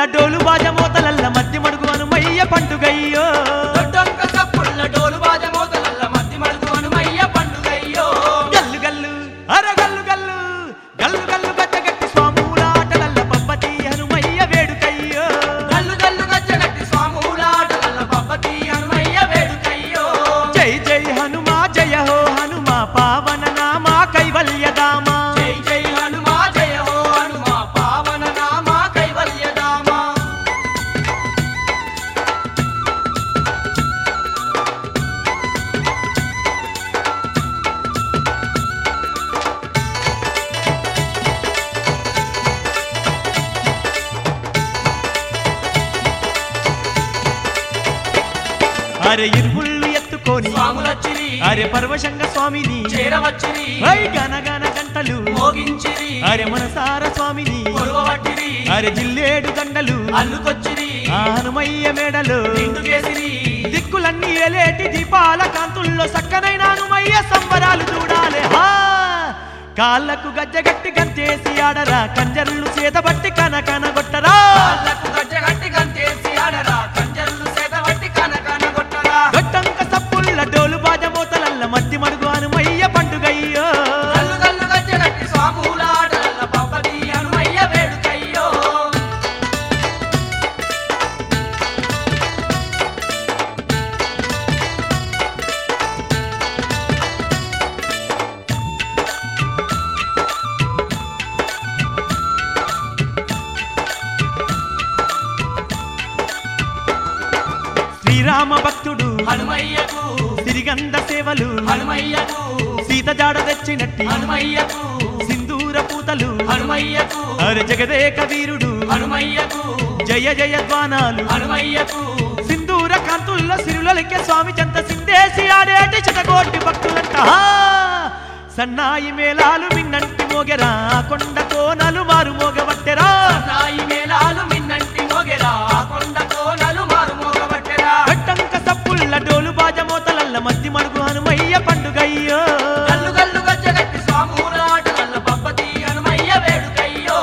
డోలు బాజ మోతలల్ల మధ్య మడుగు హనుమయ్య పండుగయ్యో దొడ్డొక్క సప్పుళ్ళ డోలు బాజ మోతలల్ల మధ్య మడుగు హనుమయ్య పండుగయ్యో గల్లు గల్లు అర గల్లు గల్లు గల్లు గల్లు గచ్చగట్టి స్వాముల ఆటలల్ల పబ్బతి హనుమయ్య వేడుకయ్యో గల్లు గల్లు గచ్చగట్టి స్వాముల ఆటలల్ల పబ్బతి హనుమయ్య వేడుకయ్యో జై జై హనుమా జయ హో హనుమా పావన నామా కైవల్యదామా జై జై హనుమా జయ హో హనుమా పావన నామ కైవల్యదామా అరే ఇరుముళ్ళు ఎత్తుకొని స్వాములచ్చిరి అరే పరవశంగ స్వామిని చేరవచ్చిరి వై గనగన గంటలు మోగించిరి అరే మనసార స్వామిని కొలువబట్టిరి అరే జిల్లేడు దండలు అల్లుకొచ్చిరి ఆ హనుమయ్య మేడలు నిండుకేసిరి దిక్కులన్నీ ఎలేటి దీపాల కాంతుల్లో సక్కనైన హనుమయ్య సంబరాలు చూడాలి హా కాళ్ళకు గజ్జగట్టి గంతేసి ఆడరా కంజర్లు చేతబట్టి కన కన కొట్టరా కాళ్ళకు గజ్జగట్టి గంతేసి ఆడరా కంజర్లు సేతబట్టి కనకన కొట్టరా గట్టంక సప్పుల్ల డోలు బాజ మోతలల్ల మధ్య మడుగు హనుమయ్య పండుగయ్యో గల్లు గల్లు గజ్జగట్టి స్వాముల ఆటలల్ల పబ్బతి హనుమయ్య వేడుకయ్యో శ్రీరామ భక్తుడు హనుమయ్యకు సిరిగంధ సేవలు హనుమయ్యకు సీత జాడ తెచ్చినట్టి హనుమయ్యకు సింధూర పూతలు హనుమయ్యకు అరే జగదేక వీరుడు హనుమయ్యకు జయ జయ ధ్వానాలు హనుమయ్యకు సింధూర కాంతుల్లో సిరులకి స్వామి చెంత సిందేసి ఆడేటి శతకోటి భక్తులంట హా! సన్నాయి మేళాలు మిన్నంటి మోగెరా కొండ కోనలు మారు మోగవట్టెరా నాయి మేళాలు మిన్నంటి మోగెరా కొండ కోనలు మారు మోగబట్టెరా గట్టంక సప్పుల్ల డోలు బాజ మోతలల్ల మధ్య మడుగు హనుమయ్య పండుగయ్యో గల్లు గల్లు గజ్జగట్టి స్వాముల ఆటలల్ల పబ్బతి హనుమయ్య వేడుకయ్యో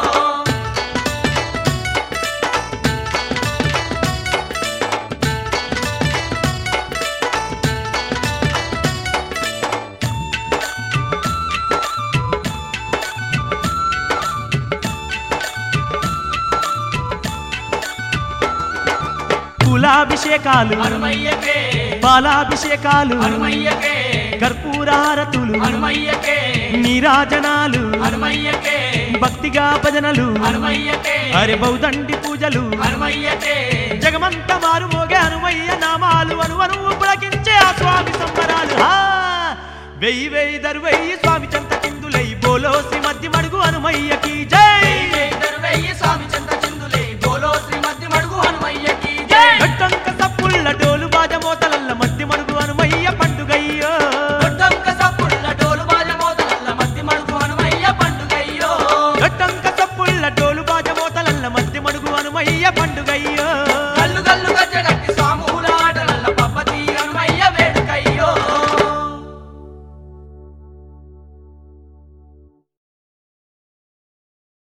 కులాభిషేకాలు హనుమయ్యకే పాలాభిషేకాలు హనుమయ్యకే కర్పూరహారతులు హనుమయ్యకే నీరాజనాలు హనుమయ్యకే భక్తిగా భజనలు హనుమయ్యకే అరే బౌదండి పూజలు హనుమయ్యకే జగమంత మారు మోగే హనుమయ్య నామాలు అనువను పులకించే ఆ స్వామి సంబరాలు హా! వెయ్యి వెయ్యి దరు వెయ్యి స్వామి చెంత కిందులై బోలో శివ